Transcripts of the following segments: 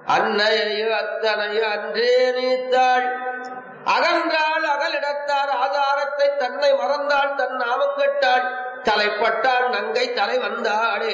அன்னையோ அத்தனையோ அன்றே நீத்தாள் அகன்றாள் அகலிடத்தார் ஆதாரத்தை தன்னை மறந்தாள் தன் நாமம் கெட்டாள் தலைப்பட்டாள் நங்கை தலை வந்தாளே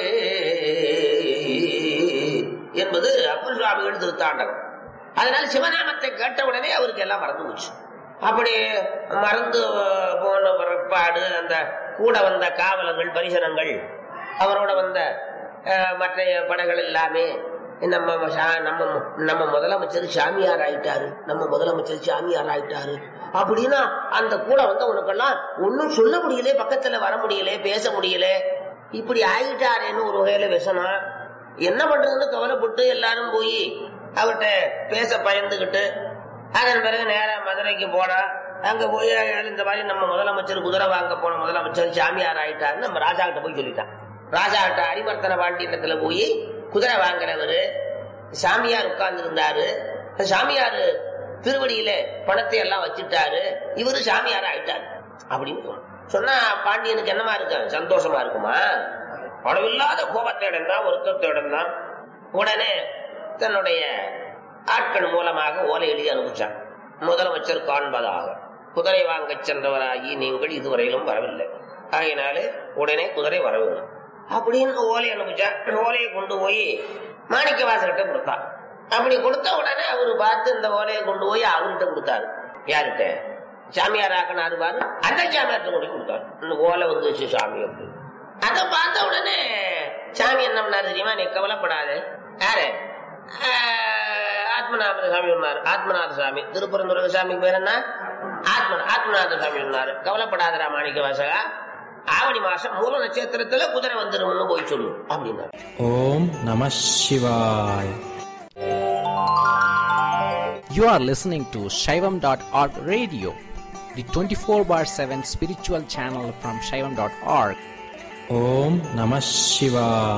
என்பது அப்பர் சுவாமிகள் திருத்தாண்டகம் அதனால சிவநாமத்தை கேட்டவுடனே அவருக்கு எல்லாம் மறந்து போச்சு அப்படி மறந்து போன பிற்பாடு அந்த கூட வந்த காவலங்கள் பரிசனங்கள் அவரோட வந்த அஹ், மற்ற படைகள் எல்லாமே நம்ம சா- நம்ம நம்ம முதலமைச்சர் சாமியார் ஆயிட்டாரு நம்ம முதலமைச்சர் சாமியார் ஆயிட்டாரு அப்படின்னா அந்த கூட வந்தவனுக்கெல்லாம் ஒன்னும் சொல்ல முடியல பக்கத்துல வர முடியல பேச முடியல இப்படி ஆயிட்டாரேன்னு ஒரு வகையில விஷனா என்ன பண்றதுன்னு கவலைப்பட்டு எல்லாரும் போய் அவர்கிட்ட பேச பயந்துகிட்டு அதன் பிறகு நேரா மதுரைக்கு போனா அங்க போய் இந்த மாதிரி நம்ம முதலமைச்சர் குதிரை வாங்க போன முதலமைச்சர் சாமியார் ஆயிட்டாருன்னு நம்ம ராஜா கிட்ட போய் சொல்லிட்டான் ராஜா கிட்ட அரிமர்த்தன பாண்டியத்துல போய் குதிரை வாங்குறவரு சாமியார் உட்கார்ந்து இருந்தாரு சாமியார் திருவடியில பணத்தை எல்லாம் வச்சுட்டாரு இவரு சாமியார் ஆயிட்டாரு அப்படின்னு சொன்னான். சொன்னா பாண்டியனுக்கு என்னமா இருக்கு சந்தோஷமா இருக்குமா அளவில்லாத கோபத்தை அடைந்தான் வருத்தத்தை அடைந்தான் உடனே தன்னுடைய ஆட்கள் மூலமாக ஓலை எழுதி அனுப்பிச்சான் முதலமைச்சர் காண்பதாக குதிரை வாங்கச் சென்றவராகி நீங்கள் இதுவரையிலும் வரவில்லை ஆகையினாலே உடனே குதிரை வர வேண்டும் அப்படின்னு ஓலை அனுப்பிச்சான் ஓலையை கொண்டு போய் மாணிக்க வாசகிட்ட கொடுத்தான் அப்படி கொடுத்த உடனே அவரு பார்த்து இந்த ஓலையை கொண்டு போய் அவர்கிட்ட கொடுத்தாரு யார்கிட்ட சாமியார் ஆக்கினாரு பாரு அந்த சாமியார்ட்ட கொண்டு போய் கொடுத்தாரு இந்த ஓலை வந்துச்சு சாமி அப்படி அதை பார்த்த உடனே சாமி என்ன பண்ணாரு தெரியுமா நீ கவலைப்படாத யாரு ஆஹ், ஆத்மநாத சாமி சொன்னாரு ஆத்மநாத சாமி திருப்பரந்துர சாமி பேர் என்ன ஆத்ம ஆத்மநாத சாமி சொன்னாரு கவலைப்படாதரா மாணிக்க வாசகா ஆவணி மாசம் மூல நட்சத்திரத்துல குதிரை வந்துரும்னு போய் சொல்லு அப்படின்னாரு Om Namah Shivaya. You are listening to Shaivam.org radio, the 24 bar 7 spiritual channel from Shaivam.org. Om Namah Shivaya.